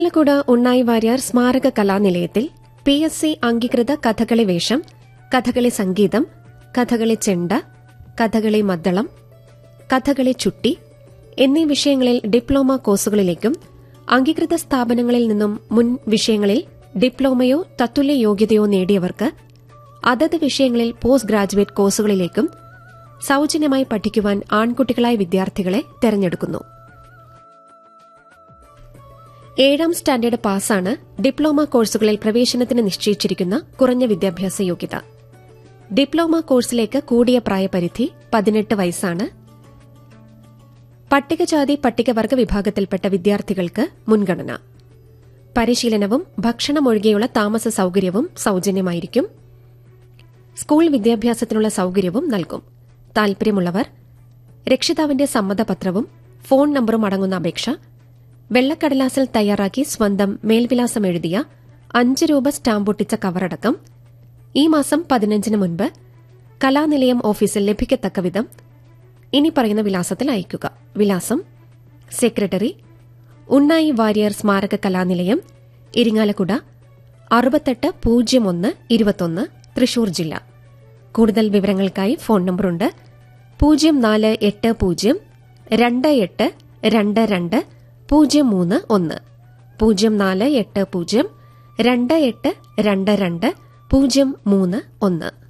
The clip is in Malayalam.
പാലക്കുട ഉണ്ണായി വാര്യർ സ്മാരക കലാനിലയത്തിൽ പി എസ് സി അംഗീകൃത കഥകളി വേഷം കഥകളി സംഗീതം കഥകളി ചെണ്ട കഥകളി മദ്ദളം കഥകളി ചുട്ടി എന്നീ വിഷയങ്ങളിൽ ഡിപ്ലോമ കോഴ്സുകളിലേക്കും അംഗീകൃത സ്ഥാപനങ്ങളിൽ നിന്നും മുൻ വിഷയങ്ങളിൽ ഡിപ്ലോമയോ തത്തുല്യ യോഗ്യതയോ നേടിയവർക്ക് അതത് വിഷയങ്ങളിൽ പോസ്റ്റ് ഗ്രാജുവേറ്റ് കോഴ്സുകളിലേക്കും സൌജന്യമായി പഠിക്കുവാൻ ആൺകുട്ടികളായ വിദ്യാർത്ഥികളെ തെരഞ്ഞെടുക്കുന്നു ഏഴാം സ്റ്റാൻഡേർഡ് പാസ്സാണ് ഡിപ്ലോമ കോഴ്സുകളിൽ പ്രവേശനത്തിന് നിശ്ചയിച്ചിരിക്കുന്ന കുറഞ്ഞ വിദ്യാഭ്യാസ യോഗ്യത ഡിപ്ലോമ കോഴ്സിലേക്ക് കൂടിയ പ്രായപരിധി പതിനെട്ട് വയസ്സാണ് പട്ടികജാതി പട്ടികവർഗ വിഭാഗത്തിൽപ്പെട്ട വിദ്യാർത്ഥികൾക്ക് മുൻഗണന പരിശീലനവും ഭക്ഷണമൊഴികെയുള്ള താമസ സൌകര്യവും സൌജന്യമായിരിക്കും സ്കൂൾ വിദ്യാഭ്യാസത്തിനുള്ള സൌകര്യവും നൽകും താൽപര്യമുള്ളവർ രക്ഷിതാവിന്റെ സമ്മതപത്രവും ഫോൺ നമ്പറും അടങ്ങുന്ന അപേക്ഷ വെള്ളക്കടലാസിൽ തയ്യാറാക്കി സ്വന്തം മേൽവിലാസം എഴുതിയ അഞ്ച് രൂപ സ്റ്റാമ്പൊട്ടിച്ച കവറടക്കം ഈ മാസം പതിനഞ്ചിന് മുൻപ് കലാനിലയം ഓഫീസിൽ ലഭിക്കത്തക്ക വിധം ഇനി പറയുന്ന വിലാസത്തിൽ അയയ്ക്കുക വിലാസം സെക്രട്ടറി ഉണ്ണായി വാര്യർ സ്മാരക കലാനിലയം ഇരിങ്ങാലക്കുട അറുപത്തെട്ട് പൂജ്യം ഒന്ന് ഇരുപത്തൊന്ന് തൃശൂർ ജില്ല കൂടുതൽ വിവരങ്ങൾക്കായി ഫോൺ നമ്പറുണ്ട് പൂജ്യം നാല് എട്ട് പൂജ്യം രണ്ട് എട്ട് രണ്ട് രണ്ട് പൂജ്യം മൂന്ന് ഒന്ന് പൂജ്യം നാല് എട്ട് പൂജ്യം രണ്ട് എട്ട് രണ്ട് രണ്ട് പൂജ്യം മൂന്ന് ഒന്ന്